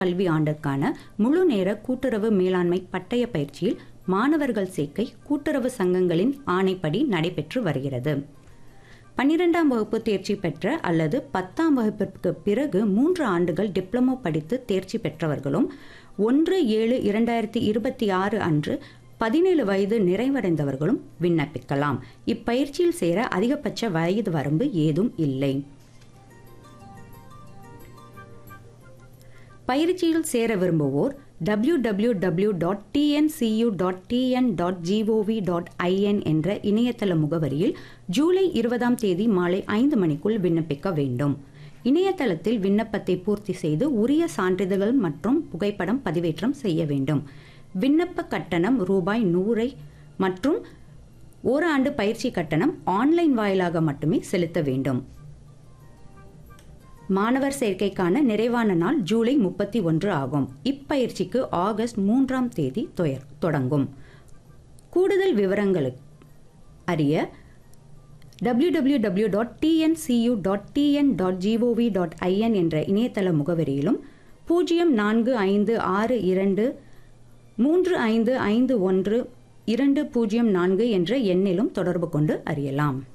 கல்வி ஆண்டிற்கான முழு நேர கூட்டுறவு மேலாண்மை பட்டய பயிற்சியில் மாணவர்கள் சேர்க்கை கூட்டுறவு சங்கங்களின் ஆணைப்படி நடைபெற்று வருகிறது பன்னிரெண்டாம் வகுப்பு தேர்ச்சி பெற்ற அல்லது பத்தாம் வகுப்பிற்கு பிறகு மூன்று ஆண்டுகள் டிப்ளமோ படித்து தேர்ச்சி பெற்றவர்களும் ஒன்று ஏழு இரண்டாயிரத்தி இருபத்தி ஆறு அன்று பதினேழு வயது நிறைவடைந்தவர்களும் விண்ணப்பிக்கலாம் இப்பயிற்சியில் சேர அதிகபட்ச வயது வரம்பு ஏதும் இல்லை பயிற்சியில் சேர விரும்புவோர் W W W dot TNCU dot TN dot GOV dot IN என்ற இணையதள முகவரியில் ஜூலை இருபதாம் தேதி மாலை ஐந்து மணிக்குள் விண்ணப்பிக்க வேண்டும் இணையதளத்தில் விண்ணப்பத்தை பூர்த்தி செய்து உரிய சான்றிதழ்கள் மற்றும் புகைப்படம் பதிவேற்றம் செய்ய வேண்டும் விண்ணப்ப கட்டணம் ரூபாய் நூறை மற்றும் ஓராண்டு பயிற்சி கட்டணம் ஆன்லைன் வாயிலாக மட்டுமே செலுத்த வேண்டும் மாணவர் சேர்க்கைக்கான நிறைவான நாள் ஜூலை முப்பத்தி ஒன்று ஆகும் இப்பயிற்சிக்கு ஆகஸ்ட் மூன்றாம் தேதி தொயர் தொடங்கும் கூடுதல் விவரங்களுக்கு அறிய W W W dot TNCU dot TN dot GOV dot IN என்ற இணையதள முகவரியிலும் பூஜ்ஜியம் நான்கு ஐந்து ஆறு இரண்டு மூன்று ஐந்து ஐந்து ஒன்று இரண்டு பூஜ்ஜியம் நான்கு என்ற எண்ணிலும் தொடர்பு கொண்டு அறியலாம்